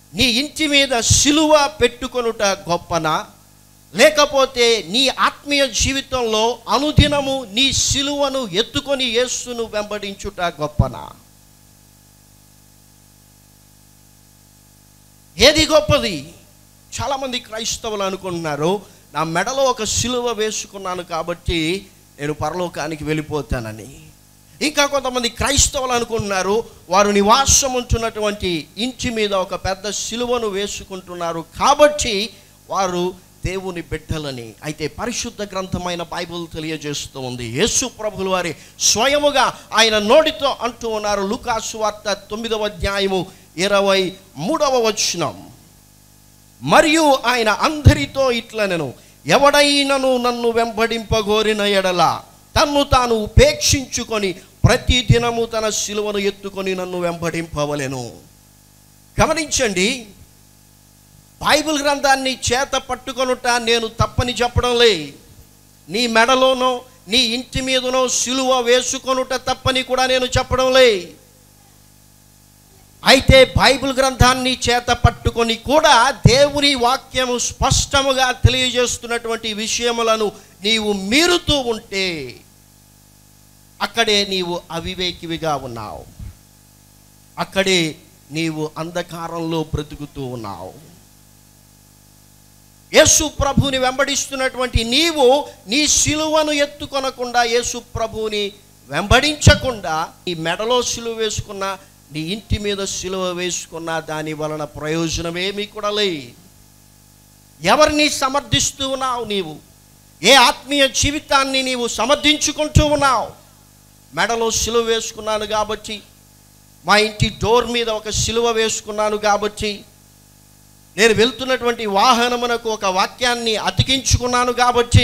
నీ ఇంటి మీద సిలువ పెట్టుకొనుట గొప్పనా లేకపోతే నీ ఆత్మీయ జీవితంలో అనుదినము నీ సిలువను ఎత్తుకొని యేసును వెంబడించుట గొప్పనా ఏది గొప్పది చాలామంది క్రైస్తవులు అనుకుంటున్నారు నా మెడలో ఒక సిలువ వేసుకున్నాను కాబట్టి నేను పరలోకానికి వెళ్ళిపోతానని ఇంకా కొంతమంది క్రైస్తవులు అనుకుంటున్నారు వారు నివాసం ఉంటున్నటువంటి ఇంటి మీద ఒక పెద్ద సిలువను వేసుకుంటున్నారు కాబట్టి వారు దేవుని బిడ్డలని అయితే పరిశుద్ధ గ్రంథమైన బైబిల్ తెలియజేస్తూ ఉంది యేసు ప్రభులు వారి స్వయముగా ఆయన నోటితో అంటూ ఉన్నారు లుకాసు వార్త తొమ్మిదవ అధ్యాయము ఇరవై మూడవ వచనం మరియు ఆయన అందరితో ఇట్లనెను ఎవడైనను నన్ను వెంబడింపగోరిన ఎడల తన్ను తాను ఉపేక్షించుకొని ప్రతి దినము తన శిలువను ఎత్తుకొని నన్ను వెంబడింపవలెను గమనించండి బైబిల్ గ్రంథాన్ని చేత పట్టుకొనుట నేను తప్పని చెప్పడం లే నీ మెడలోనో నీ ఇంటి మీదనో సిలువ వేసుకొనుట తప్పని కూడా నేను చెప్పడం లే అయితే బైబిల్ గ్రంథాన్ని చేత పట్టుకొని కూడా దేవుని వాక్యము స్పష్టముగా తెలియజేస్తున్నటువంటి విషయములను నీవు మీరుతూ ఉంటే అక్కడే నీవు అవివేకివిగా ఉన్నావు అక్కడే నీవు అంధకారంలో బ్రతుకుతూ ఉన్నావు యేసు ప్రభుని వెంబడిస్తున్నటువంటి నీవు నీ సిలువను ఎత్తుకొనకుండా యేసు ప్రభుని వెంబడించకుండా నీ మెడలో సిలువ వేసుకున్న నీ ఇంటి మీద సిలువ వేసుకున్న దాని వలన ప్రయోజనమేమీ కూడా లే ఎవరిని సమర్థిస్తూ ఉన్నావు నీవు ఏ ఆత్మీయ జీవితాన్ని నీవు సమర్థించుకుంటూ ఉన్నావు మెడలో సిలువ వేసుకున్నాను కాబట్టి మా ఇంటి డోర్ మీద ఒక సిలువ వేసుకున్నాను కాబట్టి నేను వెళ్తున్నటువంటి వాహనమునకు ఒక వాక్యాన్ని అతికించుకున్నాను కాబట్టి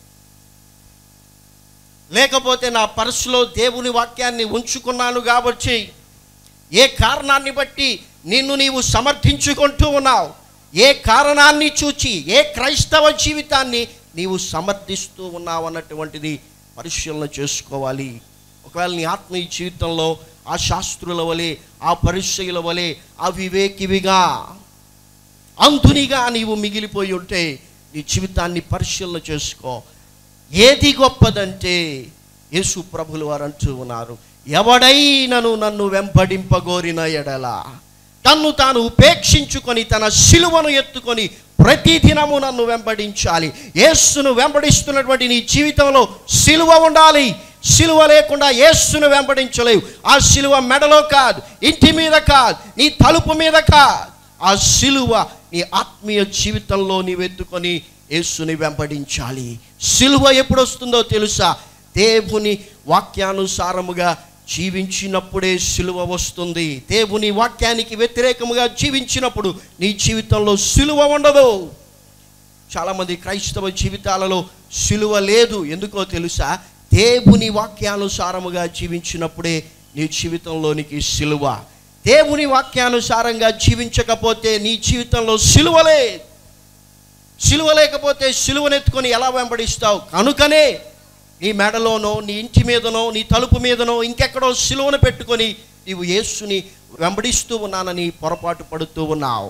లేకపోతే నా పర్సులో దేవుని వాక్యాన్ని ఉంచుకున్నాను కాబట్టి ఏ కారణాన్ని బట్టి నిన్ను నీవు సమర్థించుకుంటూ ఉన్నావు ఏ కారణాన్ని చూచి ఏ క్రైస్తవ జీవితాన్ని నీవు సమర్థిస్తూ ఉన్నావు అన్నటువంటిది పరిశీలన చేసుకోవాలి ఒకవేళ నీ ఆత్మీయ జీవితంలో ఆ శాస్త్రుల వలె ఆ పరిచయుల వలె అవివేకివిగా అంతునిగా నీవు మిగిలిపోయి ఉంటే నీ జీవితాన్ని పరిశీలన చేసుకో ఏది గొప్పదంటే యేసు ప్రభులు వారు అంటూ ఉన్నారు ఎవడైనను నన్ను వెంబడింపగోరిన ఎడల తన్ను తాను ఉపేక్షించుకొని తన సిలువను ఎత్తుకొని ప్రతి దినము నన్ను వెంబడించాలి యేస్సును వెంబడిస్తున్నటువంటి నీ జీవితంలో సిలువ ఉండాలి సిలువ లేకుండా యేస్సును వెంబడించలేవు ఆ సిలువ మెడలో కాదు ఇంటి మీద కాదు నీ తలుపు మీద కాదు ఆ సిలువ నీ ఆత్మీయ జీవితంలో నీవెత్తుకొని యేసుని వెంబడించాలి సిలువ ఎప్పుడు వస్తుందో తెలుసా దేవుని వాక్యానుసారముగా జీవించినప్పుడే సిలువ వస్తుంది దేవుని వాక్యానికి వ్యతిరేకముగా జీవించినప్పుడు నీ జీవితంలో సిలువ ఉండదు చాలామంది క్రైస్తవ జీవితాలలో సిలువ లేదు ఎందుకో తెలుసా దేవుని వాక్యానుసారముగా జీవించినప్పుడే నీ జీవితంలోనికి సిలువ దేవుని వాక్యానుసారంగా జీవించకపోతే నీ జీవితంలో సిలువలే సిలువ లేకపోతే సిలువనెత్తుకొని ఎలా వెంబడిస్తావు కనుకనే నీ మెడలోనో నీ ఇంటి మీదనో నీ తలుపు మీదనో ఇంకెక్కడో సిలువను పెట్టుకొని నీవు యేసుని వెంబడిస్తూ ఉన్నానని పొరపాటు పడుతూ ఉన్నావు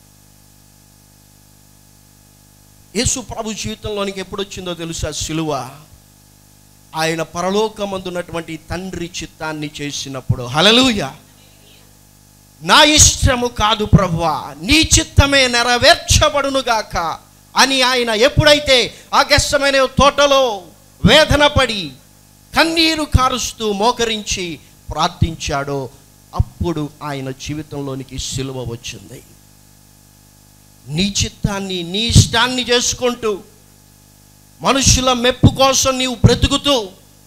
యేసు ప్రభు జీవితంలోనికి ఎప్పుడు వచ్చిందో తెలుసా సిలువ ఆయన పరలోకమందున్నటువంటి తండ్రి చిత్తాన్ని చేసినప్పుడు హలలుయ నా ఇష్టము కాదు ప్రభువా నీ చిత్తమే నెరవేర్చబడునుగాక అని ఆయన ఎప్పుడైతే ఆ గెస్సమైన తోటలో వేదన పడి కన్నీరు కారుస్తూ మోకరించి ప్రార్థించాడో అప్పుడు ఆయన జీవితంలోనికి సిలువ వచ్చింది నీ చిత్తాన్ని నీ ఇష్టాన్ని చేసుకుంటూ మనుషుల మెప్పు కోసం నీవు బ్రతుకుతూ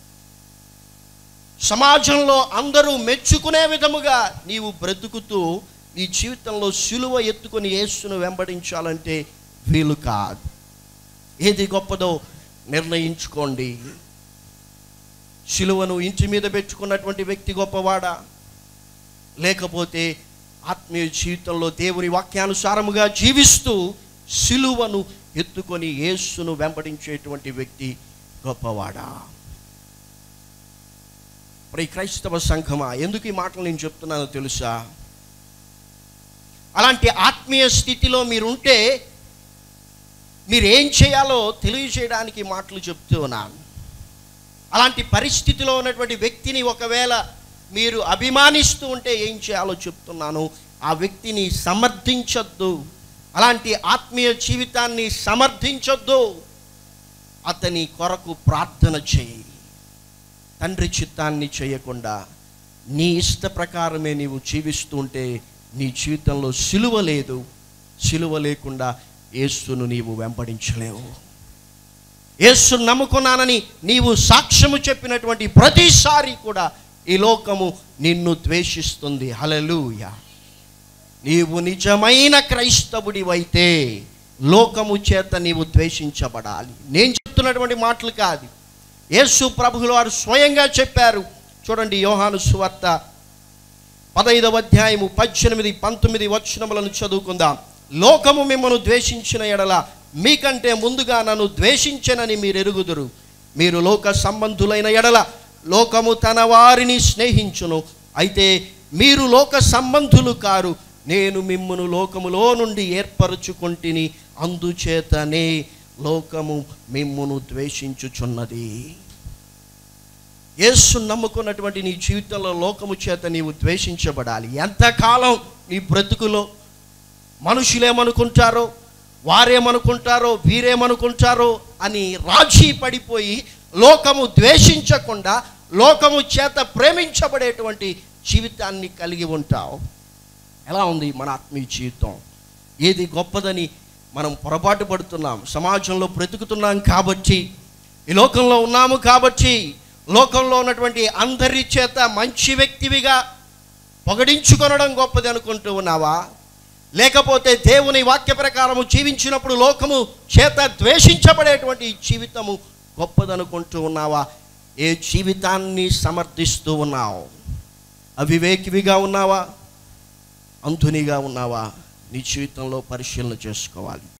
సమాజంలో అందరూ మెచ్చుకునే విధముగా నీవు బ్రతుకుతూ నీ జీవితంలో సిలువ ఎత్తుకొని యేసును వెంబడించాలంటే వీలు కాదు ఏది గొప్పదో నిర్ణయించుకోండి సిలువను ఇంటి మీద పెట్టుకున్నటువంటి వ్యక్తి గొప్పవాడా లేకపోతే ఆత్మీయ జీవితంలో దేవుని వాక్యానుసారముగా జీవిస్తూ సిలువను ఎత్తుకొని యేసును వెంబడించేటువంటి వ్యక్తి గొప్పవాడా మరి క్రైస్తవ సంఘమా ఎందుకు ఈ మాటలు నేను చెప్తున్నానో తెలుసా అలాంటి ఆత్మీయ స్థితిలో మీరుంటే మీరు ఏం చేయాలో తెలియజేయడానికి మాటలు చెప్తూ ఉన్నాను అలాంటి పరిస్థితిలో ఉన్నటువంటి వ్యక్తిని ఒకవేళ మీరు అభిమానిస్తూ ఉంటే ఏం చేయాలో చెప్తున్నాను ఆ వ్యక్తిని సమర్థించొద్దు అలాంటి ఆత్మీయ జీవితాన్ని సమర్థించొద్దు అతని కొరకు ప్రార్థన చేయి తండ్రి చిత్తాన్ని చేయకుండా నీ ఇష్ట ప్రకారమే నీవు జీవిస్తూ ఉంటే నీ జీవితంలో సిలువ లేదు సిలువ లేకుండా యేసును నీవు వెంబడించలేవు యేసును నమ్ముకున్నానని నీవు సాక్ష్యము చెప్పినటువంటి ప్రతిసారి కూడా ఈ లోకము నిన్ను ద్వేషిస్తుంది హలలుయ నీవు నిజమైన క్రైస్తవుడివైతే లోకము చేత నీవు ద్వేషించబడాలి నేను చెప్తున్నటువంటి మాటలు కాదు యేసు ప్రభువులు వారు స్వయంగా చెప్పారు చూడండి యోహాను సువార్త పదైదవ అధ్యాయము పద్దెనిమిది పంతొమ్మిది వచనములను చదువుకుందాం లోకము మిమ్మల్ని ద్వేషించిన ఎడల మీకంటే ముందుగా నన్ను ద్వేషించనని మీరు ఎరుగుదురు మీరు లోక సంబంధులైన ఎడల లోకము తన వారిని స్నేహించును అయితే మీరు లోక సంబంధులు కారు నేను మిమ్మును లోకములో నుండి ఏర్పరచుకొంటిని అందుచేతనే లోకము మిమ్మును ద్వేషించుచున్నది యేసు నమ్ముకున్నటువంటి నీ జీవితంలో లోకము చేత నీవు ద్వేషించబడాలి ఎంతకాలం నీ బ్రతుకులో మనుషులేమనుకుంటారో వారేమనుకుంటారో వీరేమనుకుంటారో అని రాజీ పడిపోయి లోకము ద్వేషించకుండా లోకము చేత ప్రేమించబడేటువంటి జీవితాన్ని కలిగి ఉంటావు ఎలా ఉంది మన ఆత్మీయ జీవితం ఏది గొప్పదని మనం పొరపాటు పడుతున్నాం సమాజంలో బ్రతుకుతున్నాం కాబట్టి ఈ లోకంలో ఉన్నాము కాబట్టి లోకంలో ఉన్నటువంటి అందరి చేత మంచి వ్యక్తివిగా పొగడించుకొనడం గొప్పది అనుకుంటూ ఉన్నావా లేకపోతే దేవుని వాక్య ప్రకారము జీవించినప్పుడు లోకము చేత ద్వేషించబడేటువంటి జీవితము గొప్పదనుకుంటూ ఉన్నావా ఏ జీవితాన్ని సమర్థిస్తూ ఉన్నావు అవివేకివిగా ఉన్నావా అంతునిగా ఉన్నావా నీ జీవితంలో పరిశీలన చేసుకోవాలి